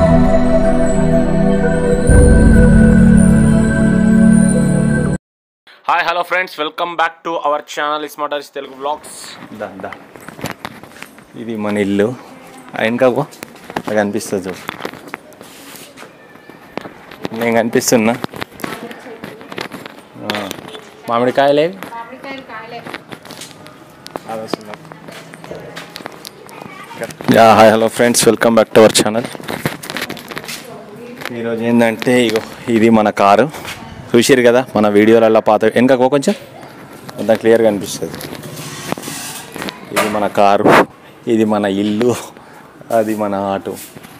Hi hello friends welcome back to our channel smarters Telugu blogs దా దా ఇది మన ఇల్లు వెనకకు నాకు అనిపిస్తుంది చూడు నేను కనిపిస్తున్నా ఆ, మామిడికాయలే మామిడికాయలు కాయలే yeah hi hello friends welcome back to our channel ఈరోజు ఏంటంటే ఇగో ఇది మన కారు చూసిరు కదా మన వీడియోలలో పాత వెనకకు కొంచెం అంతా క్లియర్గా అనిపిస్తుంది ఇది మన కారు ఇది మన ఇల్లు అది మన ఆటో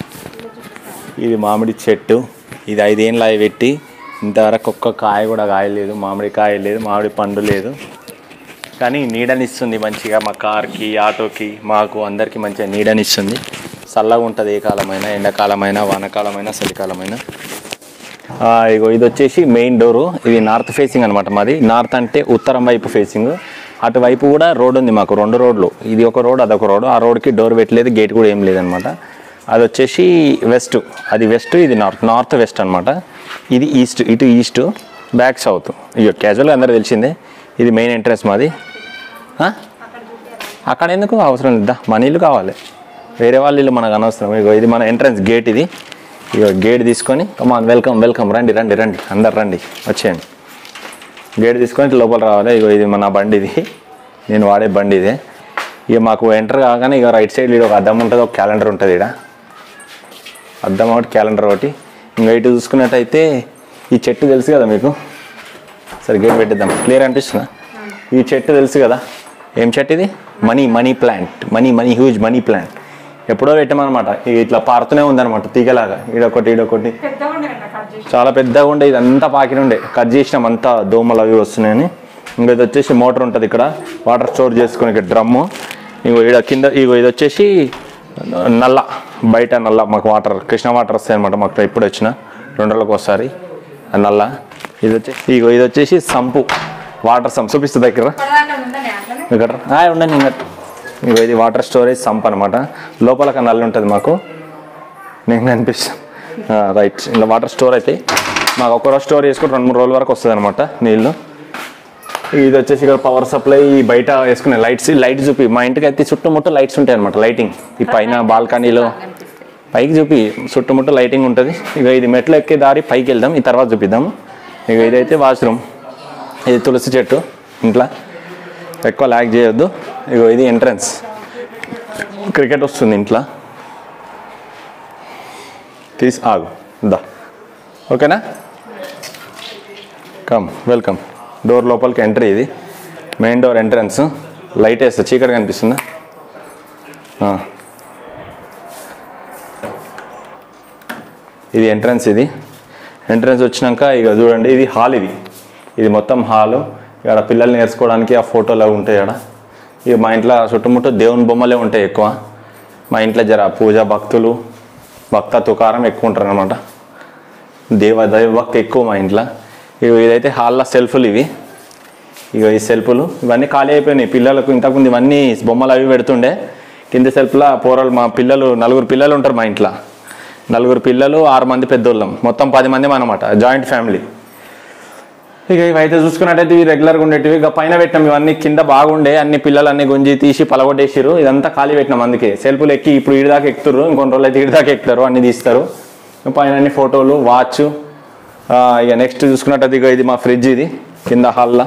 ఇది మామిడి చెట్టు ఇది ఐదేళ్ళు అవి పెట్టి ఇంతవరకు ఒక్క కాయ కూడా కాయలేదు మామిడి కాయ లేదు మామిడి పండు లేదు కానీ నీడనిస్తుంది మంచిగా మా కార్కి ఆటోకి మాకు అందరికీ మంచిగా నీడనిస్తుంది చల్లగా ఉంటుంది ఏ కాలమైనా ఎండాకాలమైనా వానాకాలమైనా చలికాలమైనా ఆ, ఇగో ఇది వచ్చేసి మెయిన్ డోరు ఇది నార్త్ ఫేసింగ్ అనమాట మాది నార్త్ అంటే ఉత్తరం వైపు ఫేసింగ్ అటువైపు కూడా రోడ్ ఉంది మాకు రెండు రోడ్లు ఇది ఒక రోడ్ అదొక రోడ్ ఆ రోడ్కి డోర్ పెట్టలేదు గేట్ కూడా ఏం లేదనమాట అది వచ్చేసి వెస్ట్ అది వెస్ట్ ఇది నార్త్ నార్త్ వెస్ట్ అనమాట ఇది ఈస్ట్ ఇటు ఈస్ట్ బ్యాక్ సౌత్ ఇక క్యాజువల్గా అందరూ తెలిసిందే ఇది మెయిన్ ఎంట్రన్స్ మాది ఆ? అక్కడ ఎందుకు అవసరం లేదా మన ఇల్లు కావాలి వేరే వాళ్ళ ఇల్లు మనకు అనవసరం ఇగో ఇది మన ఎంట్రన్స్ గేట్ ఇది ఇగో గేట్ తీసుకొని కమాన్ వెల్కమ్ వెల్కమ్ రండి రండి రండి అందరు రండి వచ్చేయండి గేట్ తీసుకొని ఇట్లా లోపల రావాలి ఇగో ఇది మన బండి ఇది నేను వాడే బండి ఇదే ఇక మాకు ఎంటర్ కాగానే ఇక రైట్ సైడ్ ఒక అద్దం ఉంటుంది ఒక క్యాలెండర్ ఉంటుంది ఇక్కడ అద్దం ఒకటి క్యాలెండర్ ఒకటి ఇంకా ఇటు చూసుకున్నట్టయితే ఈ చెట్టు తెలుసు కదా మీకు సరే గేట్ పెట్టిద్దాం క్లియర్ అనిపిస్తుందా ఈ చెట్టు తెలుసు కదా ఏం చెట్టు ఇది money money plant money money huge money plant ఎప్పుడో పెట్టామన్నమాట ఇది ఇట్లా పారుతూనే ఉందన్నమాట తీగలాగా ఈడొకటి ఈడొకటి పెద్దగా ఉండేనంట కట్ చేసి చాలా పెద్దగా ఉండే ఇదంతా పాకిన ఉండే కట్ చేసినాం అంతా దోమలు అవి వస్తున్నాయని ఇంకా ఇది వచ్చేసి మోటార్ ఉంటుంది ఇక్కడ వాటర్ స్టోర్ చేసుకునే ఇక్కడ డ్రమ్ము ఇంకో ఇక్కడ కింద ఇగో ఇది వచ్చేసి నల్ల బయట నల్ల మాకు వాటర్ కృష్ణ వాటర్ వస్తాయి అనమాట మాకు ఎప్పుడు వచ్చిన రెండు రోజులకు ఒకసారి ఆ నల్ల ఇది వచ్చేసి ఇగో ఇది వచ్చేసి సంపు వాటర్ సంప్ చూపిస్తుంది దగ్గర పడదాకా ఉందని అట్లనే ఇక్కడ హాయ్ ఉండండి ఇంకా ఇగో ఇది వాటర్ స్టోరేజ్ సంప్ అనమాట లోపల ఒక నల్లి ఉంటుంది మాకు నేను కనిపిస్తాను రైట్ ఇలా వాటర్ స్టోర్ అయితే మాకు ఒక రోజు స్టోర్ చేసుకుని రెండు మూడు రోజుల వరకు వస్తుంది అనమాట నీళ్ళు ఇది వచ్చేసి ఇక్కడ పవర్ సప్లై బయట వేసుకునే లైట్స్ లైట్ చూపి మా ఇంటికి అయితే చుట్టుముట్టు లైట్స్ ఉంటాయి అనమాట లైటింగ్ ఈ పైన బాల్కనీలో పైకి చూపి చుట్టుముట్టు లైటింగ్ ఉంటుంది ఇక ఇది మెట్లు ఎక్కే దారి పైకి వెళ్దాం ఈ తర్వాత చూపిద్దాం ఇక ఇదైతే వాష్రూమ్ ఇది తులసి చెట్టు ఇంట్లో ఎక్కువ ల్యాక్ చేయొద్దు ఇగో ఇది ఎంట్రన్స్ క్రికెట్ వస్తుంది ఇంట్లో తీసి ఆగు దా ఓకేనా కమ్ వెల్కమ్ డోర్ లోపలికి ఎంట్రీ ఇది మెయిన్ డోర్ ఎంట్రన్స్ లైట్ వేస్తా చీకటి కనిపిస్తుందా ఆ. ఇది ఎంట్రన్స్ ఇది ఎంట్రన్స్ వచ్చినాక ఇక చూడండి ఇది హాల్ ఇది ఇది మొత్తం హాలు ఇక్కడ పిల్లలు నేర్చుకోవడానికి ఆ ఫోటోలు అవి ఉంటాయి ఇక్కడ ఇక మా ఇంట్లో చుట్టుముట్టు దేవుని బొమ్మలే ఉంటాయి ఎక్కువ మా ఇంట్లో జర పూజ భక్తులు భక్త తుకారం ఎక్కువ ఉంటారు అనమాట దేవ దైవ భక్తి ఎక్కువ మా ఇంట్లో ఇక ఇదైతే హాల్లో సెల్ఫ్లు ఇవి ఇక ఈ సెల్ఫ్లు ఇవన్నీ ఖాళీ అయిపోయినాయి పిల్లలకు ఇంతకుముందు ఇవన్నీ బొమ్మలు అవి పెడుతుండే కింద సెల్ఫ్లో పోరలు మా పిల్లలు నలుగురు పిల్లలు ఉంటారు మా ఇంట్లో నలుగురు పిల్లలు ఆరు మంది పెద్దోళ్ళం మొత్తం పది మంది అనమాట జాయింట్ ఫ్యామిలీ ఇక ఇవైతే చూసుకున్నట్టయితే ఇవి రెగ్యులర్గా ఉండేటివి ఇక పైన పెట్టినాం ఇవన్నీ కింద బాగుండే అన్ని పిల్లలు అన్ని గుంజి తీసి పలగొట్టేసిరు ఇదంతా ఖాళీ పెట్టినాం అందుకే సెల్ఫ్లు ఎక్కి ఇప్పుడు ఇడి దాకా ఎక్కుతారు ఇంకొన్ని రోజులు అయితే ఇడి దాకా ఎక్కుతారు అన్ని తీస్తారు పైన అన్ని ఫోటోలు వాచ్ ఇక నెక్స్ట్ చూసుకున్నట్టయితే ఇక ఇది మా ఫ్రిడ్జ్ ఇది కింద హాల్లో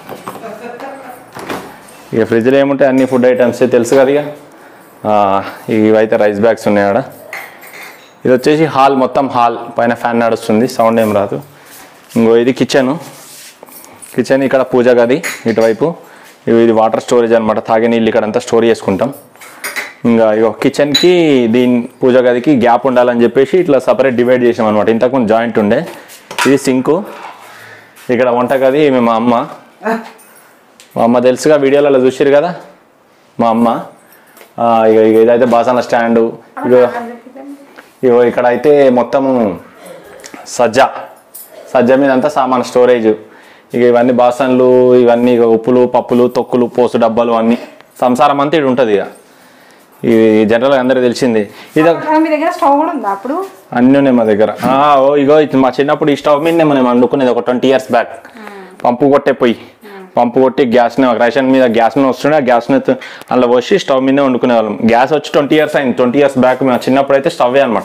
ఇక ఫ్రిడ్జ్లో ఏముంటాయి అన్ని ఫుడ్ ఐటమ్స్ తెలుసు కదా ఇక ఆ, ఇవైతే రైస్ బ్యాగ్స్ ఉన్నాయి ఆడ ఇది వచ్చేసి హాల్ మొత్తం హాల్ పైన ఫ్యాన్ నడుస్తుంది సౌండ్ ఏం రాదు ఇంకో ఇది కిచెన్ కిచెన్ ఇక్కడ పూజ గది ఇటువైపు ఇవి ఇది వాటర్ స్టోరేజ్ అనమాట తాగే నీళ్ళు ఇక్కడ అంతా స్టోర్ చేసుకుంటాం ఇంకా ఇగో కిచెన్కి దీని పూజ గదికి గ్యాప్ ఉండాలని చెప్పేసి ఇట్లా సపరేట్ డివైడ్ చేసాం అనమాట ఇంతకుముందు జాయింట్ ఉండే ఇది సింకు ఇక్కడ వంట గది ఈమె మా అమ్మ మా అమ్మ తెలుసుగా వీడియోలలో చూసిరు కదా మా అమ్మ ఆ, ఇక ఇక ఇదైతే బాసన స్టాండు ఇగో ఇగో ఇక్కడ అయితే మొత్తము సజ్జ సజ్జ మీద అంతా సామాన్ స్టోరేజ్ ఇక ఇవన్నీ బాసన్లు ఇవన్నీ ఇక ఉప్పులు పప్పులు తొక్కులు పోసు డబ్బాలు అన్నీ సంసారం అంతా ఇటు ఉంటుంది ఇక ఇది జనరల్గా అందరికీ తెలిసింది ఇది ఒక- ఆ, మీ దగ్గర స్టవ్ కూడా ఉందా అప్పుడు అన్నీ ఉన్నాయి మా దగ్గర ఆ, ఓ ఇగో ఇది మా చిన్నప్పుడు ఈ స్టవ్ మీదనే మనం వండుకునేది ఒక ట్వంటీ ఇయర్స్ బ్యాక్ పంపు కొట్టే పొయ్యి పంపు కొట్టి గ్యాస్ని రేషన్ మీద గ్యాస్ మీద వస్తుండే ఆ గ్యాస్ని అందులో పోసి స్టవ్ మీదే వండుకునే వాళ్ళం గ్యాస్ వచ్చి ట్వంటీ ఇయర్స్ అయింది ట్వంటీ ఇయర్స్ బ్యాక్ మా చిన్నప్పుడు అయితే స్టవ్వే అనమాట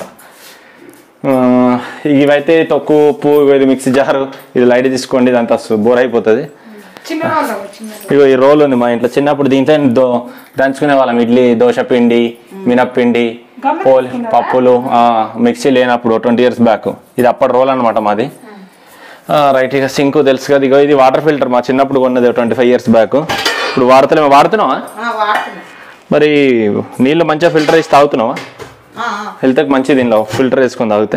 ఇవైతే తొక్కు ఉప్పు ఇది మిక్సీ జారు ఇది లైట్ తీసుకోండి ఇదంతా బోర్ అయిపోతుంది చిన్న వాళ్ళు చిన్న ఇగో ఈ రోల్ ఉంది మా ఇంట్లో చిన్నప్పుడు దీంట్లో దో దంచుకునే వాళ్ళం ఇడ్లీ దోశ పిండి మినప్పిండి గమ్మె పోలి తీసుకున్నారా? పప్పులు ఆ, మిక్సీ లేనప్పుడు ట్వంటీ ఇయర్స్ బ్యాక్ ఇది అప్పటి రోల్ అనమాట మాది ఆ, రైట్ ఇక సింక్ తెలుసు కదా ఇగో ఇది వాటర్ ఫిల్టర్ మా చిన్నప్పుడు కొన్నది ట్వంటీ ఫైవ్ ఇయర్స్ బ్యాక్ ఇప్పుడు వాడుతలేమో వాడుతున్నావా మరి నీళ్ళు మంచిగా ఫిల్టర్ వేసి తాగుతున్నావా హెల్త్కి మంచిది దీనిలో ఫిల్టర్ వేసుకొని తాగితే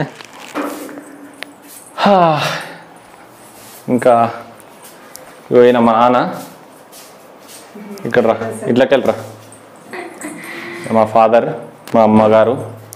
హా. ఇంకా ఇగో ఈయన మా నాన్న ఇక్కడ రా ఇట్లకి వెళ్ళరా మా ఫాదర్ మా అమ్మగారు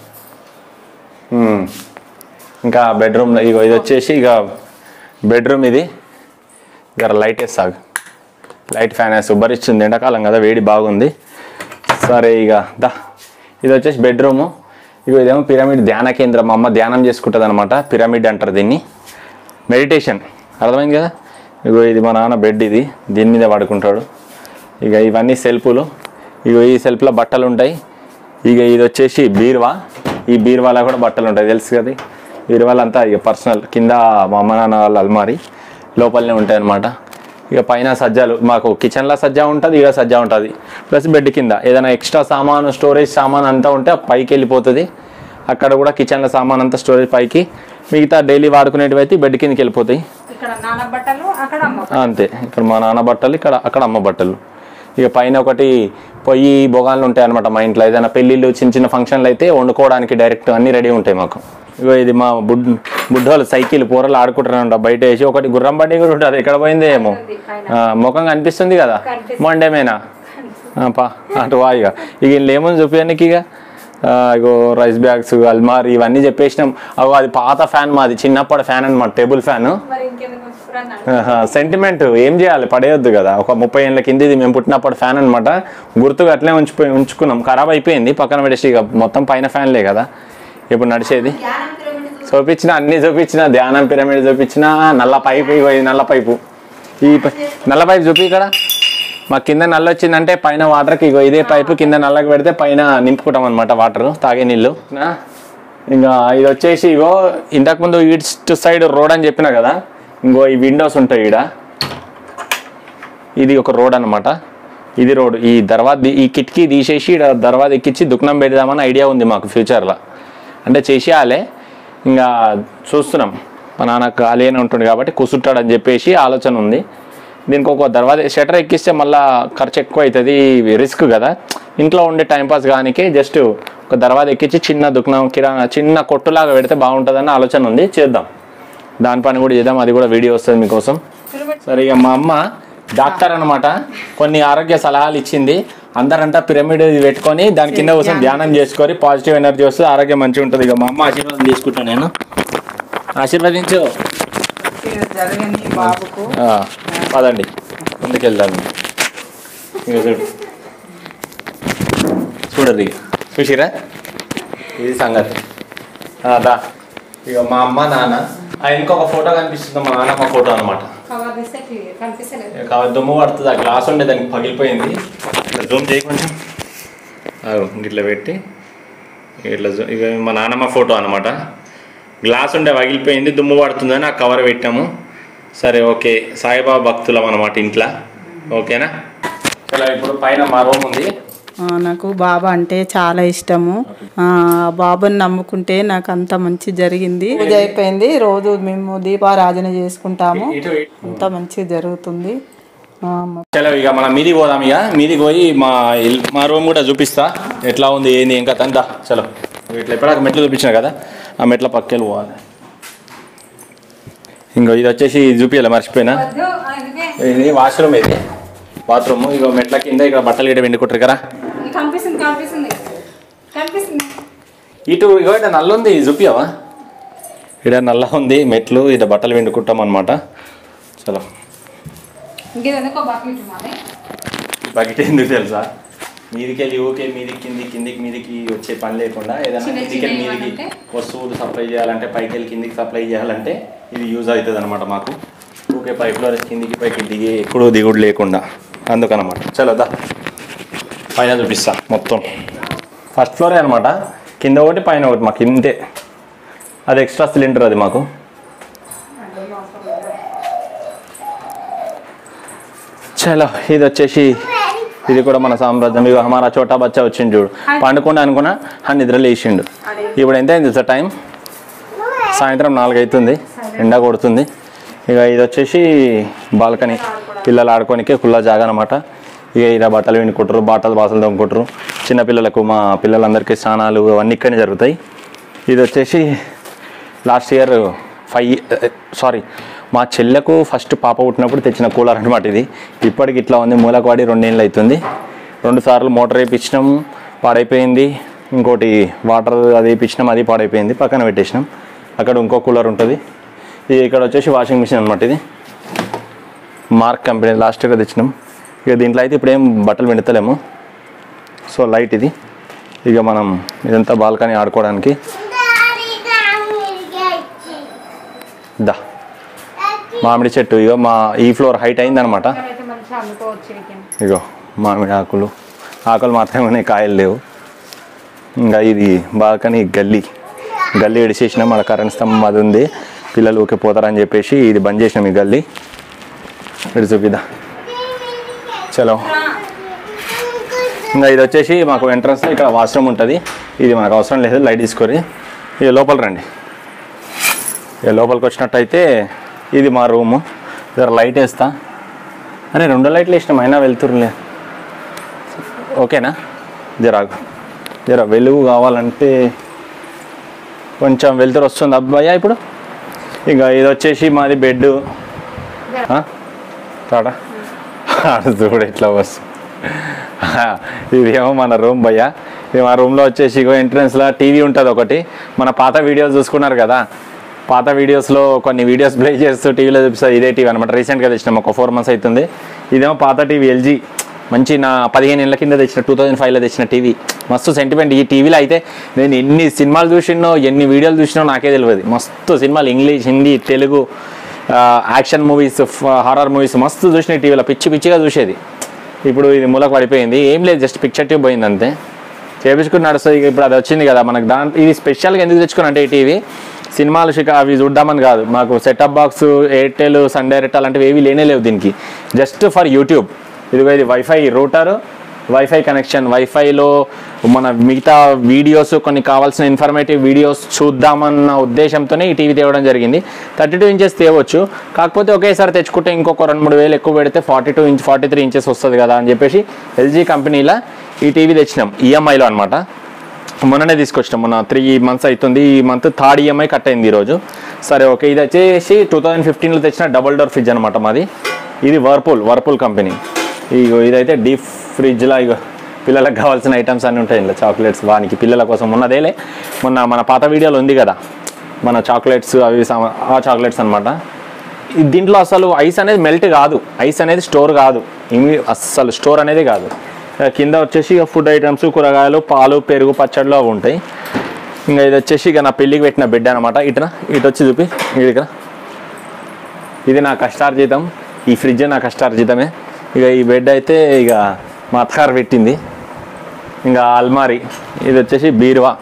మ్మ్. ఇంకా బెడ్రూమ్ ఇగో ఇది వచ్చేసి ఇక బెడ్రూమ్ ఇది ఇక లైట్ వేస్తాగు లైట్ ఫ్యాన్ వేసి ఉబ్బరిస్తుంది ఎండాకాలం కదా వేడి బాగుంది సరే ఇక దా ఇది వచ్చేసి బెడ్రూము ఇగో ఇదేమో పిరమిడ్ ధ్యాన కేంద్రం మా అమ్మ ధ్యానం చేసుకుంటుంది అనమాట పిరమిడ్ అంటారు దీన్ని మెడిటేషన్ అర్థమైంది కదా ఇగో ఇది మా నాన్న బెడ్ ఇది దీని మీద పడుకుంటాడు ఇక ఇవన్నీ సెల్ఫులు ఇగో ఈ సెల్ఫ్లో బట్టలు ఉంటాయి ఇక ఇది వచ్చేసి బీరువా ఈ బీరువాలో కూడా బట్టలు ఉంటాయి తెలుసు కదా బీరువాలు అంతా ఇక పర్సనల్ కింద మా అమ్మ నాన్న వాళ్ళ అల్మారి లోపలనే ఉంటాయి అన్నమాట ఇక పైన సజ్జాలు మాకు కిచెన్లో సజ్జా ఉంటుంది ఇక సజ్జా ఉంటుంది ప్లస్ బెడ్ కింద ఏదైనా ఎక్స్ట్రా సామాను స్టోరేజ్ సామాన్ అంతా ఉంటే పైకి వెళ్ళిపోతుంది అక్కడ కూడా కిచెన్లో సామాన్ అంతా స్టోరేజ్ పైకి మిగతా డైలీ వాడుకునేటివి అయితే బెడ్ కిందకి వెళ్ళిపోతాయి ఇక్కడ నాన్న బట్టలు అక్కడ అమ్మ అంతే ఇక్కడ మా నాన్న బట్టలు ఇక్కడ అక్కడ అమ్మ బట్టలు ఇక పైన ఒకటి పొయ్యి బొగాలు ఉంటాయి అనమాట మా ఇంట్లో ఏదైనా పెళ్ళిళ్ళు చిన్న చిన్న ఫంక్షన్లు అయితే వండుకోవడానికి డైరెక్ట్ అన్ని రెడీ ఉంటాయి మాకు ఇగో ఇది మా బుడ్ బుడ్డోళ్ళు సైకిల్ పూరలు ఆడుకుంటారంట బయట వేసి ఒకటి గుర్రం బండి కూడా ఉంటుంది ఎక్కడ పోయింది ఏమో ఆ, ముఖం కనిపిస్తుంది కదా మండేమేనా ఆ, పా అటు వా ఇక ఇక వీళ్ళు ఏముంది చూపించడానికి ఇక ఆ, ఇగో రైస్ బ్యాగ్స్ అల్మారి ఇవన్నీ చెప్పేసినాం అగో అది పాత ఫ్యాన్ మాది చిన్నప్పటి ఫ్యాన్ అనమాట టేబుల్ ఫ్యాన్ మరి ఇంకెందుకు పురాణాలు? సెంటిమెంట్ ఏం చేయాలి పడేయొద్దు కదా ఒక ముప్పై ఏళ్ళ కింద ఇది మేము పుట్టినప్పుడు ఫ్యాన్ అనమాట గుర్తుగా అట్లే ఉంచిపోయి ఉంచుకున్నాం ఖరాబ్ అయిపోయింది పక్కన పెట్టేసి ఇక మొత్తం పైన ఫ్యాన్లే కదా ఇప్పుడు నడిచేది చూపించిన అన్ని చూపించిన ధ్యానం పిరమిడ్ చూపించిన నల్ల పైపు ఇగో ఇది నల్ల పైపు ఈ పై- నల్ల పైపు చూపి ఇక్కడ మా కింద నల్ల వచ్చిందంటే పైన వాటర్కి ఇగో ఇదే పైపు కింద నల్లకి పెడితే పైన నింపుకుంటాం అనమాట వాటర్ తాగే నీళ్ళు నా? ఇంకా ఇది వచ్చేసి ఇగో ఇంతకుముందు ఈస్ట్ సైడ్ రోడ్ అని చెప్పిన కదా ఇంకో ఈ విండోస్ ఉంటాయి ఈడ ఇది ఒక రోడ్ అన్నమాట ఇది రోడ్ ఈ దర్వాజ్ ఈ కిటికీ తీసేసి ఈడ దర్వాజ్ ఎక్కించి దుకాణం పెడదామని ఐడియా ఉంది మాకు ఫ్యూచర్లో అంటే చేసేయాలే ఇంకా చూస్తున్నాం మా నాన్న ఖాళీ అని ఉంటుంది కాబట్టి కూర్చుంటాడని చెప్పేసి ఆలోచన ఉంది దీనికి ఒక దర్వాజా షటర్ ఎక్కిస్తే మళ్ళా ఖర్చు ఎక్కువ అవుతుంది రిస్క్ కదా ఇంట్లో ఉండే టైంపాస్ కానికే జస్ట్ ఒక దర్వాజా ఎక్కించి చిన్న దుకాణం కిరాణా చిన్న కొట్టులాగా పెడితే బాగుంటుందని ఆలోచన ఉంది చేద్దాం దాని పని కూడా చేద్దాం అది కూడా వీడియో వస్తుంది మీకోసం సరే ఇక మా అమ్మ డాక్టర్ అనమాట కొన్ని ఆరోగ్య సలహాలు ఇచ్చింది అందరంతా పిరమిడ్ ఇది పెట్టుకొని దాని కింద కూర్చొని ధ్యానం చేసుకొని పాజిటివ్ ఎనర్జీ వస్తే ఆరోగ్యం మంచిగా ఉంటుంది ఇక మా అమ్మ ఆశీర్వాదం తీసుకుంటాను నేను ఆశీర్వదించు జరగని బాబుకు ఆ, పదండి ముందుకెళ్దాం ఇక చూడు చూడరు ఇక చూసిరా ఇది సంగతి ఆ, దా ఇక మా అమ్మ నాన్న ఆ, ఇంకొక ఫోటో కనిపిస్తుంది మా నాన్నమ్మ ఫోటో అనమాట కవర్ తీస్తే clear కనిపిస్తలేదు ఇక ఆ దుమ్ము పడుతుంది ఆ గ్లాస్ ఉండే దానికి పగిలిపోయింది ఇట్లా జూమ్ చేయి కొంచెం ఆగు, ఇట్లా పెట్టి ఇట్లా జూ- ఇక మా నాన్నమ్మ ఫోటో అనమాట గ్లాస్ ఉండే పగిలిపోయింది దుమ్ము పడుతుందని ఆ కవర్ పెట్టాము సరే ఓకే సాయిబాబా భక్తులం అనమాట ఇంట్లో ఓకేనా ఇలా ఇప్పుడు పైన మా రూమ్ ఉంది ఆ, నాకు బాబా అంటే చాలా ఇష్టము ఆ బాబాని నమ్ముకుంటే నాకు అంత మంచి జరిగింది పూజ అయిపోయింది రోజు మేము దీపారాధన చేసుకుంటాము ఇటు ఇటు. అంత మంచి జరుగుతుంది ఆ, మ- చలో ఇక మనం మీదికి పోదాం ఇక మీదికి పోయి మా ఇల్- మా రూమ్ కూడా చూపిస్తా ఎట్లా ఉంది ఏంది ఇంకా తందా చలో ఇట్లా ఎప్పుడాక మెట్లు చూపించిన కదా ఆ మెట్ల పక్కకి పోవాలి ఇంకో ఇది వచ్చేసి చూపించాలి మర్చిపోయినా వద్దు అందుకే ఇది వాష్రూమ్ ఇది బాత్రూమ్ ఇగో మెట్ల కింద ఇక్కడ బట్టలు గిట్ట వెండుకుంటారు కదా ఇది కనిపిస్తుంది కనిపిస్తుంది కనిపిస్తుంది ఇటు ఇగో ఇక్కడ నల్ల ఉంది ఇది చూపియవా ఇక్కడ నల్ల ఉంది మెట్లు ఇక్కడ బట్టలు వెండుకుంటాం అనమాట చలో ఇంకేదో ఎందుకో బకెట్ మాది బకెట్ ఎందుకు తెలుసా మీదికి వెళ్ళి ఊకే మీదికి కింది కిందికి మీదికి వచ్చే పని లేకుండా ఏదైనా చిన్న కిందికి వెళ్ళి చిన్నవి మీదికి ఏమంటే? వస్తువులు సప్లై చేయాలంటే పైకి వెళ్ళి కిందికి సప్లై చేయాలంటే ఇది యూజ్ అవుతుంది అనమాట మాకు ఊకే పైప్లో కిందికి పైకి దిగి ఎక్కడో దిగుడు లేకుండా అందుకనమాట చలో దా పైన చూపిస్తా మొత్తం ఫస్ట్ ఫ్లోరే అనమాట కింద ఒకటి పైన ఒకటి మాకు ఇంతే అది ఎక్స్ట్రా సిలిండర్ అది మాకు చలో ఇది వచ్చేసి ఇది కూడా మన సామ్రాజ్యం ఇక మన చోటా బచ్చా వచ్చిండు చూడు పండుకుండా అనుకున్నా ఆ నిద్ర లేచిండు ఇప్పుడు ఎంత అయింది సార్ టైం సాయంత్రం నాలుగు అవుతుంది ఎండ కొడుతుంది ఇక ఇది వచ్చేసి బాల్కనీ పిల్లలు ఆడుకోనికే కుల్లా జాగా అనమాట ఇక ఇలా బట్టలు వినుకుంటారు బాటలు బాసలు తోముకుంటారు చిన్నపిల్లలకు మా పిల్లలందరికీ స్నానాలు అవన్నీ ఇక్కడనే జరుగుతాయి ఇది వచ్చేసి లాస్ట్ ఇయర్ ఫైవ్ సారీ మా చెల్లెకు ఫస్ట్ పాప పుట్టినప్పుడు తెచ్చిన కూలర్ అనమాట ఇది ఇప్పటికి ఇట్లా ఉంది మూలకు వాడి రెండేళ్ళు అవుతుంది రెండు సార్లు మోటార్ వేయించినాం పాడైపోయింది ఇంకోటి వాటర్ అది వేయించినాం అది పాడైపోయింది పక్కన పెట్టేసినాం అక్కడ ఇంకో కూలర్ ఉంటుంది ఇది ఇక్కడ వచ్చేసి వాషింగ్ మిషన్ అనమాట ఇది మార్క్ కంపెనీ లాస్ట్ ఇయర్ తెచ్చినాం ఇక దీంట్లో అయితే ఇప్పుడు ఏం బట్టలు పిండుతలేము సో లైట్ ఇది ఇక మనం ఇదంతా బాల్కనీ ఆడుకోవడానికి దా మామిడి చెట్టు ఇగో మా ఈ ఫ్లోర్ హైట్ అయిందనమాట అయితే మంచిగా అమ్ముకోవచ్చు వీకెండ్ ఇగో మామిడి ఆకులు ఆకులు మాత్రమే ఉన్నాయి, కాయలు లేవు ఇంకా ఇది బాల్కనీ గల్లీ గల్లీ ఇడిచేసినాం మన కరెంట్ స్తంభం అది ఉంది పిల్లలు ఊకే పోతారని చెప్పేసి ఇది బంద్ చేసినాం ఈ గల్లీ ఇటు చూపిద్దా చలో ఇంకా ఇది వచ్చేసి మాకు ఎంట్రన్స్ ఇక్కడ వాష్రూమ్ ఉంటుంది ఇది మనకు అవసరం లేదు లైట్ తీసుకొని ఇక లోపల రండి ఇక లోపలికి వచ్చినట్టయితే ఇది మా రూము జర లైట్ వేస్తా అరే రెండు లైట్లు వేసినాం అయినా వెళ్తురులే ఓకేనా జరాగు జర వెలుగు కావాలంటే కొంచెం వెళ్తురు వస్తుంది అబ్బాయా ఇప్పుడు ఇక ఇది వచ్చేసి మాది బెడ్ తాడా ఆడు చూడు ఎట్లా వస్తుంది ఇదేమో మన రూమ్ భయ్య ఇది మా రూమ్లో వచ్చేసి ఇగో ఎంట్రన్స్లో టీవీ ఉంటుంది ఒకటి మన పాత వీడియోస్ చూసుకున్నారు కదా పాత వీడియోస్లో కొన్ని వీడియోస్ ప్లే చేస్తూ టీవీలో చూపిస్తుంది ఇదే టీవీ అనమాట రీసెంట్గా తెచ్చినాం ఒక ఫోర్ మంత్స్ అవుతుంది ఇదేమో పాత టీవీ ఎల్జీ మంచి నా పదిహేను ఏళ్ళ కింద తెచ్చిన టూ థౌజండ్ ఫైవ్లో తెచ్చిన టీవీ మస్తు సెంటిమెంట్ ఈ టీవీలో అయితే నేను ఎన్ని సినిమాలు చూసినో ఎన్ని వీడియోలు చూసినో నాకే తెలియదు మస్తు సినిమాలు English Hindi Telugu action movies horror movies మస్తు చూసిన టీవీలో పిచ్చి పిచ్చిగా చూసేది ఇప్పుడు ఇది మూలకు పడిపోయింది ఏం లేదు జస్ట్ పిక్చర్ ట్యూబ్ పోయింది అంతే చేపించుకుని నడుస్తుంది ఇక ఇప్పుడు అది వచ్చింది కదా మనకు దాంట్లో ఇది స్పెషల్గా ఎందుకు తెచ్చుకుని అంటే ఈ టీవీ సినిమాలు షిక అవి చూద్దామని కాదు మాకు setup box Airtel Sun Direct అలాంటివి ఏవి లేనే లేవు దీనికి జస్ట్ ఫర్ యూట్యూబ్ ఇదిగో ఇది వైఫై రూటర్ వైఫై కనెక్షన్ వైఫైలో మన మిగతా వీడియోస్ కొన్ని కావాల్సిన ఇన్ఫర్మేటివ్ వీడియోస్ చూద్దామన్న ఉద్దేశంతోనే ఈ టీవీ తేవడం జరిగింది థర్టీ టూ ఇంచెస్ తేవచ్చు కాకపోతే ఒకేసారి తెచ్చుకుంటే ఇంకొక రెండు మూడు వేలు ఎక్కువ పెడితే forty two inch forty three inches వస్తుంది కదా అని చెప్పేసి ఎల్జీ కంపెనీలో ఈ టీవీ తెచ్చినాం ఈఎంఐలో అనమాట మొన్ననే తీసుకొచ్చినాం మొన్న త్రీ మంత్స్ అవుతుంది ఈ మంత్ థర్డ్ ఈఎంఐ కట్ అయింది ఈరోజు సరే ఓకే ఇది వచ్చేసి టూ థౌజండ్ ఫిఫ్టీన్లో తెచ్చిన డబుల్ డోర్ ఫ్రిడ్జ్ అనమాట మాది ఇది వర్పూల్ వర్పూల్ కంపెనీ ఇగో ఇదైతే డీప్ ఫ్రిడ్జ్లో ఇగో పిల్లలకు కావాల్సిన ఐటమ్స్ అన్నీ ఉంటాయి ఇందులో చాక్లెట్స్ వానికి పిల్లల కోసం ఉన్నదేలే మొన్న మన పాత వీడియోలో ఉంది కదా మన చాక్లెట్స్ అవి సామా- ఆ చాక్లెట్స్ అనమాట దీంట్లో అసలు ఐస్ అనేది మెల్ట్ కాదు ఐస్ అనేది స్టోర్ కాదు ఇమి అస్సలు స్టోర్ అనేది కాదు ఇక కింద వచ్చేసి ఇక ఫుడ్ ఐటమ్స్ కూరగాయలు పాలు పెరుగు పచ్చళ్ళు అవి ఉంటాయి ఇంకా ఇది వచ్చేసి ఇక నా పెళ్ళికి పెట్టిన బిడ్డ అనమాట ఇటున ఇటు వచ్చి చూపి ఇది ఇక్కడ ఇది నా కష్టార్జితం ఈ ఫ్రిడ్జ్ నా కష్టార్జితమే ఇక ఈ బెడ్ అయితే ఇక మా అత్తగారు పెట్టింది ఇంకా అల్మారి ఇది వచ్చేసి బీరువా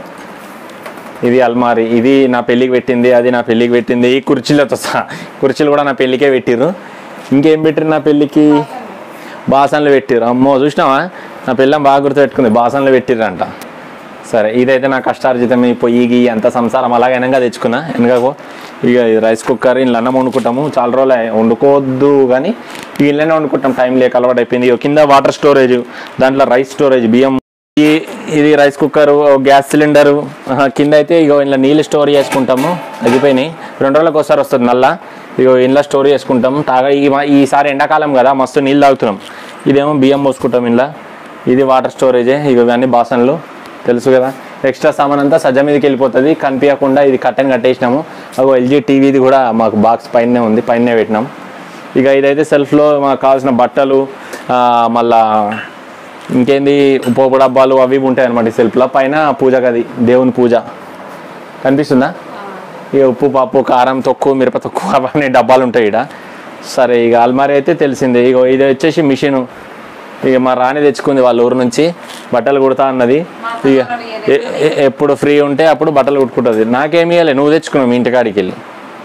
ఇది అల్మారి ఇది నా పెళ్ళికి పెట్టింది అది నా పెళ్ళికి పెట్టింది ఈ కుర్చీలతో సహా కుర్చీలు కూడా నా పెళ్ళికే పెట్టిర్రు ఇంకేం పెట్టిర్రు నా పెళ్ళికి బాసన్లు పెట్టిర్రు అమ్మో చూసినావా నా పిల్లం బాగా గుర్తుపెట్టుకుంది బాసన్లు పెట్టిర్రంట సరే ఇదైతే నా కష్టార్జితం ఈ పొయ్యికి అంత సంసారం అలాగే వెనక తెచ్చుకున్నా వెనకకు ఇక ఈ రైస్ కుక్కర్ ఇంట్లో అన్నం వండుకుంటాము చాలా రోజులు అయ్యాయి. వండుకోవద్దు కానీ ఇక ఇళ్ళనే వండుకుంటాం టైం లేక అలవాటు అయిపోయింది ఇక కింద వాటర్ స్టోరేజ్ దాంట్లో రైస్ స్టోరేజ్ బియ్యం ఈ ఇది రైస్ కుక్కర్ గ్యాస్ సిలిండర్ కింద అయితే ఇగో ఇంట్లో నీళ్ళు స్టోర్ చేసుకుంటాము తగ్గిపోయినాయి రెండు రోజులకు ఒకసారి వస్తుంది నల్ల ఇగో ఇంట్లో స్టోర్ చేసుకుంటాం తాగా ఈ ఈసారి ఎండాకాలం కదా మస్తు నీళ్ళు తాగుతున్నాం ఇదేమో బియ్యం పోసుకుంటాం ఇంట్లో ఇది వాటర్ స్టోరేజే ఇవి ఇవన్నీ బాసన్లు తెలుసు కదా ఎక్స్ట్రా సామాన్ అంతా సజ్జ మీదకి వెళ్ళిపోతుంది కనిపించకుండా ఇది కట్టని కట్టేసినాము అగో ఎల్జీ టీవీది కూడా మాకు బాక్స్ పైనే ఉంది పైనే పెట్టినాం ఇక ఇదైతే సెల్ఫ్లో మాకు కావాల్సిన బట్టలు ఆ, మళ్ళా ఇంకేంది పోపు డబ్బాలు అవి ఇవి ఉంటాయి అనమాట సెల్ఫ్లో పైన పూజ గది దేవుని పూజ కనిపిస్తుందా ఇక ఉప్పు పప్పు కారం తొక్కు మిరప తొక్కు అవన్నీ డబ్బాలు ఉంటాయి ఇక్కడ సరే ఇక అల్మారి అయితే తెలిసిందే ఇక ఇది వచ్చేసి మిషన్ ఇక మా రాణి తెచ్చుకుంది వాళ్ళ ఊరు నుంచి బట్టలు కుడతా అన్నది ఇక ఎ- ఎ- ఎప్పుడు ఫ్రీ ఉంటే అప్పుడు బట్టలు కుట్టుకుంటుంది నాకేమి ఇవ్వలే నువ్వు తెచ్చుకున్నావు మీ ఇంటికాడికి వెళ్ళి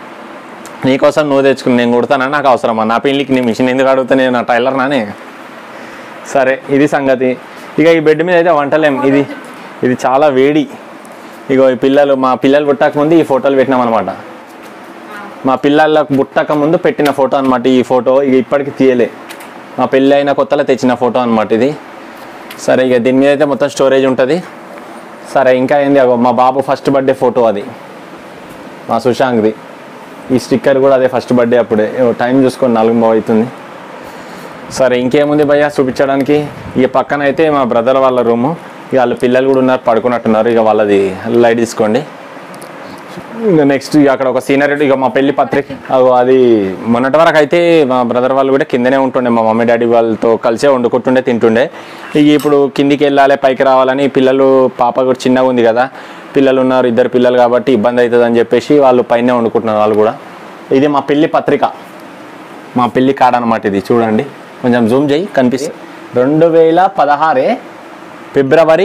నీకోసం నువ్వు తెచ్చుకుని నేను కుడతానా నాకు అవసరమా నా పెళ్ళికి నీ మిషన్ ఎందుకు అడుగుతా నేను నా టైలర్ నానే సరే ఇది సంగతి ఇక ఈ బెడ్ మీద అయితే వంటలేం ఇది ఇది చాలా వేడి ఇగో ఈ పిల్లలు మా పిల్లలు పుట్టక ముందు ఈ ఫోటోలు పెట్టినాం అనమాట మా పిల్లలకు పుట్టక ముందు పెట్టిన ఫోటో అనమాట ఈ ఫోటో ఇక ఇప్పటికి తీయలే మా పెళ్ళి అయిన కొత్తలో తెచ్చిన ఫోటో అనమాట ఇది సరే ఇక దీని మీద అయితే మొత్తం స్టోరేజ్ ఉంటుంది సరే ఇంకా ఏంది అగో మా బాబు ఫస్ట్ బర్త్డే ఫోటో అది మా సుశాంక్ది ఈ స్టిక్కర్ కూడా అదే ఫస్ట్ బర్త్డే అప్పుడే ఏవో టైం చూసుకొని నాలుగు బాగా అవుతుంది సరే ఇంకేముంది భయ్య చూపించడానికి ఇక పక్కన అయితే మా బ్రదర్ వాళ్ళ రూము ఇక వాళ్ళ పిల్లలు కూడా ఉన్నారు పడుకున్నట్టున్నారు ఇక వాళ్ళది లైట్ తీసుకోండి ఇంకా నెక్స్ట్ ఇక అక్కడ ఒక సీనరీ ఇక మా పెళ్లి పత్రిక అగో అది మొన్నటి వరకు అయితే మా బ్రదర్ వాళ్ళు కూడా కిందనే ఉంటుండే మా మమ్మీ డాడీ వాళ్ళతో కలిసే వండుకుంటుండే తింటుండే ఇక ఇప్పుడు కిందికి వెళ్ళాలి పైకి రావాలని పిల్లలు పాప కూడా చిన్నగా ఉంది కదా పిల్లలు ఉన్నారు ఇద్దరు పిల్లలు కాబట్టి ఇబ్బంది అవుతుంది అని చెప్పేసి వాళ్ళు పైన వండుకుంటున్నారు వాళ్ళు కూడా ఇది మా పెళ్లి పత్రిక మా పెళ్లి కార్డ్ అనమాట ఇది చూడండి కొంచెం జూమ్ చేయి కనిపిస్తుంది రెండు వేల పదహారే ఫిబ్రవరి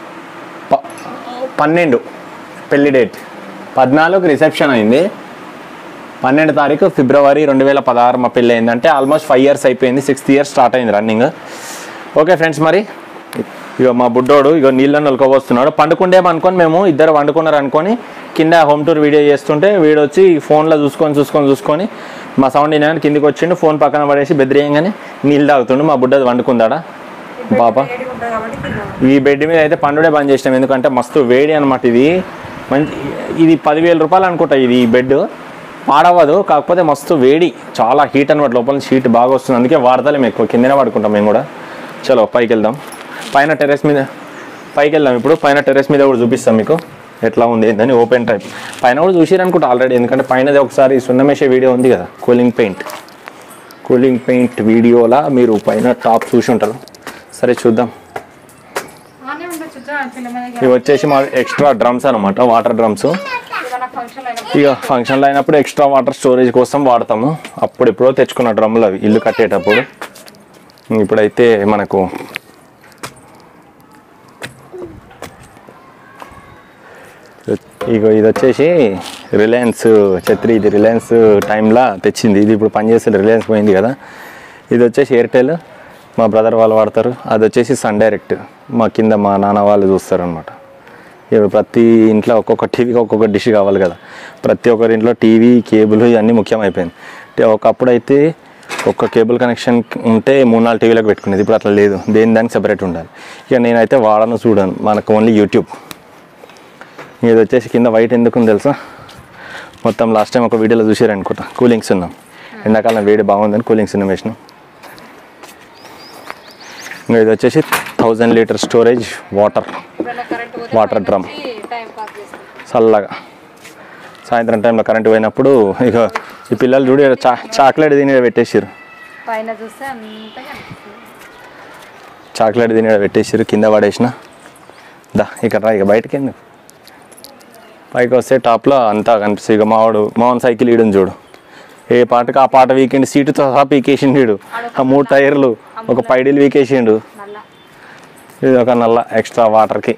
ప- పన్నెండు పెళ్లి డేట్ పద్నాలుగు రిసెప్షన్ అయింది పన్నెండు తారీఖు ఫిబ్రవరి రెండు వేల పదహారు మా పెళ్ళి అయింది అంటే ఆల్మోస్ట్ ఫైవ్ ఇయర్స్ అయిపోయింది సిక్స్త్ ఇయర్స్ స్టార్ట్ అయింది రన్నింగ్ ఓకే ఫ్రెండ్స్ మరి ఇక మా బుడ్డోడు ఇక నీళ్ళని నలుకోబోస్తున్నాడు పండుకుండేమనుకొని మేము ఇద్దరు వండుకున్నారు అనుకొని కింద హోమ్ టూర్ వీడియో చేస్తుంటే వీడు వచ్చి ఫోన్లో చూసుకొని చూసుకొని చూసుకొని మా సౌండ్ వినగానే కిందికి వచ్చిండు ఫోన్ పక్కన పడేసి బెదిరేయంగానే నీళ్ళు తాగుతుండు మా బుడ్డది వండుకుందాడా పాప ఈ బెడ్ మీద అయితే పండుడే బంద్ చేసినాం ఎందుకంటే మస్తు వేడి అనమాట ఇది మంచి ఇది పదివేల రూపాయలు అనుకుంటా ఇది ఈ బెడ్ పాడవదు కాకపోతే మస్తు వేడి చాలా హీట్ అనమాట లోపల నుంచి హీట్ బాగా వస్తుంది అందుకే వాడతలేం ఎక్కువ కిందనే పడుకుంటాం మేము కూడా చలో పైకి వెళ్దాం పైన టెరెస్ మీద పైకి వెళ్దాం ఇప్పుడు పైన టెరెస్ మీద కూడా చూపిస్తాం మీకు ఎట్లా ఉంది ఏందని ఓపెన్ టైప్ పైన కూడా చూసిరు అనుకుంటా ఆల్రెడీ ఎందుకంటే పైనది ఒకసారి సున్నమేసే వీడియో ఉంది కదా కూలింగ్ పెయింట్ కూలింగ్ పెయింట్ వీడియోలా మీరు పైన టాప్ చూసి ఉంటారు సరే చూద్దాం ఆనే ఉండొచ్చు జా, చిన్న మనకి ఇవి వచ్చేసి మా ఎక్స్ట్రా డ్రమ్స్ అనమాట వాటర్ డ్రమ్స్ ఏదైనా ఫంక్షన్ అయినప్పుడు ఇక ఫంక్షన్లో అయినప్పుడు ఎక్స్ట్రా వాటర్ స్టోరేజ్ కోసం వాడతాము అప్పుడు ఎప్పుడో తెచ్చుకున్న డ్రమ్ములు అవి ఇల్లు కట్టేటప్పుడు ఇప్పుడైతే మనకు ఇగో ఇది వచ్చేసి రిలయన్స్ ఛత్రి ఇది రిలయన్స్ టైంలో తెచ్చింది ఇది ఇప్పుడు పనిచేసే రిలయన్స్ పోయింది కదా ఇది వచ్చేసి ఎయిర్టెల్ మా బ్రదర్ వాళ్ళు వాడతారు అది వచ్చేసి సన్ డైరెక్ట్ మా కింద మా నాన్న వాళ్ళు చూస్తారు అనమాట ఇప్పుడు ప్రతి ఇంట్లో ఒక్కొక్క టీవీకి ఒక్కొక్క డిష్ కావాలి కదా ప్రతి ఒక్కరి ఇంట్లో టీవీ కేబుల్ ఇవన్నీ ముఖ్యమైపోయింది అంటే ఒకప్పుడు అయితే ఒక్క కేబుల్ కనెక్షన్ ఉంటే మూడు నాలుగు టీవీలకు పెట్టుకునేది ఇప్పుడు అట్లా లేదు దేని దానికి సెపరేట్ ఉండాలి ఇక నేనైతే వాడను చూడను మనకు ఓన్లీ యూట్యూబ్ ఇది వచ్చేసి కింద వైట్ ఎందుకు తెలుసా మొత్తం లాస్ట్ టైం ఒక వీడియోలో చూసారు అనుకుంటా కూలింగ్స్ ఉన్నాం ఎండాకాలం వేడి బాగుందని కూలింగ్స్ ఉన్నాం వేసినాం ఇంకా ఇది వచ్చేసి థౌజండ్ లీటర్ స్టోరేజ్ వాటర్ ఇవాళ కరెంట్ పోతే వాటర్ డ్రమ్ టైం పాస్ చేస్తాం చల్లగా సాయంత్రం టైంలో కరెంట్ పోయినప్పుడు ఇక ఈ పిల్లలు చూడు ఈడ చా చాక్లెట్ తిని ఈడ పెట్టేసారు పైన చూస్తే అంతా కనిపిస్తుంది చాక్లెట్ తిని ఈడ పెట్టేసారు కింద పడేసిన దా ఇక్కడ రా ఇక బయటకి ఎందుకు పైకి వస్తే టాప్లో అంతా కనిపిస్తుంది ఇక మావాడు మావన్ సైకిల్ ఈడని చూడు ఏ పాటకి ఆ పాట వీకెండ్ సీటుతో సహా పీకేసిండు వీడు ఆ మూడు టైర్లు ఒక పైడీలు వీకేసిండు నల్ల ఇది ఒక నల్ల ఎక్స్ట్రా వాటర్కి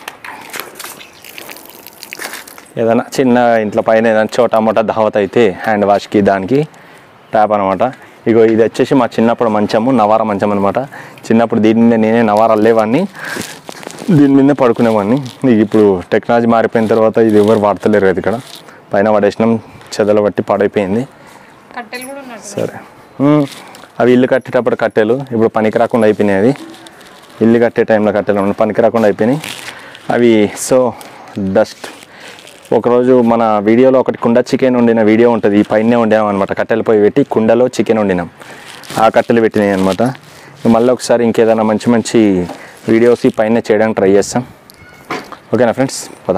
ఏదైనా చిన్న ఇంట్లో పైన ఏదైనా చోటా మోటా దావత్ అయితే హ్యాండ్ వాష్కి దానికి ట్యాప్ అనమాట ఇగో ఇది వచ్చేసి మా చిన్నప్పుడు మంచము నవార మంచం అనమాట చిన్నప్పుడు దీని మీద నేనే నవార అల్లేవాడిని దీని మీదనే పడుకునేవాడిని నీకు ఇప్పుడు టెక్నాలజీ మారిపోయిన తర్వాత ఇది ఎవరు వాడతలేరు కదా ఇక్కడ పైన పడేసినాం చెదలు బట్టి పాడైపోయింది కట్టెలు కూడా ఉన్నట్టు సరే ఉమ్, అవి ఇల్లు కట్టేటప్పుడు కట్టెలు ఇప్పుడు పనికి రాకుండా అయిపోయినాయి అవి ఇల్లు కట్టే టైంలో కట్టెలు ఉన్నాయి, పనికి రాకుండా అయిపోయినాయి అవి సో డస్ట్ ఒకరోజు మన వీడియోలో ఒకటి కుండ చికెన్ వండిన వీడియో ఉంటుంది ఈ పైనే వండాం అనమాట కట్టెలు పోయి పెట్టి కుండలో చికెన్ వండినాం ఆ కట్టెలు పెట్టినాయి అనమాట మళ్ళీ ఒకసారి ఇంకేదైనా మంచి మంచి వీడియోస్ ఈ పైన చేయడానికి ట్రై చేస్తాం ఓకేనా ఫ్రెండ్స్ పదా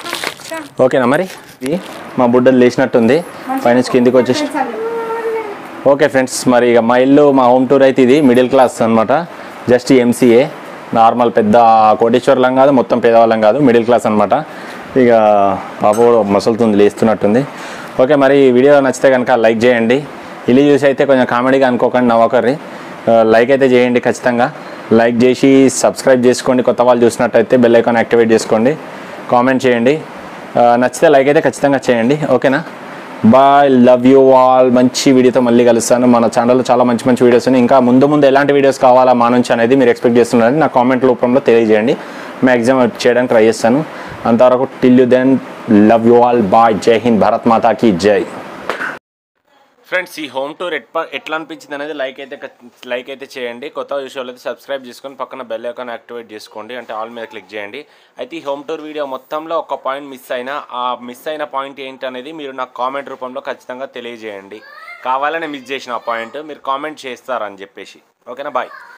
ఓకేనా మరి ఇది మా బుడ్డలు లేచినట్టుంది పైనుంచి కిందికి వచ్చేసి ఓకే ఫ్రెండ్స్ మరి ఇక మా ఇల్లు మా హోమ్ టూర్ అయితే ఇది మిడిల్ క్లాస్ అనమాట జస్ట్ ఎంసీఏ నార్మల్ పెద్ద కోటేశ్వర్లం కాదు మొత్తం పేదవాళ్ళం కాదు మిడిల్ క్లాస్ అనమాట ఇక పాప కూడా మసలుతుంది లేస్తున్నట్టుంది ఓకే మరి ఈ వీడియో నచ్చితే కనుక లైక్ చేయండి ఇల్లు చూసి అయితే కొంచెం కామెడీగా అనుకోకండి నవ్వకర్రి ఆ, లైక్ అయితే చేయండి ఖచ్చితంగా లైక్ చేసి సబ్స్క్రైబ్ చేసుకోండి కొత్త వాళ్ళు చూసినట్టయితే బెల్ ఐకాన్ యాక్టివేట్ చేసుకోండి కామెంట్ చేయండి ఆ, నచ్చితే లైక్ అయితే ఖచ్చితంగా చేయండి ఓకేనా బాయ్ లవ్ యూ ఆల్ మంచి వీడియోతో మళ్ళీ కలుస్తాను మన ఛానల్లో చాలా మంచి మంచి వీడియోస్ ఉన్నాయి ఇంకా ముందు ముందు ఎలాంటి వీడియోస్ కావాలా మా నుంచి అనేది మీరు ఎక్స్పెక్ట్ చేస్తున్నారని నా కామెంట్ రూపంలో తెలియజేయండి మ్యాక్సిమం చేయడానికి ట్రై చేస్తాను అంతవరకు till you then love you all bye జై హింద్ భారత్ మాతాకి జై ఫ్రెండ్స్ ఈ హోమ్ టూర్ ఎట్లా ఎట్లా అనిపించింది అనేది లైక్ అయితే లైక్ అయితే చేయండి కొత్త విషయాలు అయితే సబ్స్క్రైబ్ చేసుకొని పక్కన బెల్ ఐకాన్ యాక్టివేట్ చేసుకోండి అంటే ఆల్ మీద క్లిక్ చేయండి అయితే ఈ హోమ్ టూర్ వీడియో మొత్తంలో ఒక పాయింట్ మిస్ అయినా ఆ మిస్ అయిన పాయింట్ ఏంటి అనేది మీరు నాకు కామెంట్ రూపంలో ఖచ్చితంగా తెలియజేయండి కావాలని మిస్ చేసిన ఆ పాయింట్ మీరు కామెంట్ చేస్తారని చెప్పేసి ఓకేనా బాయ్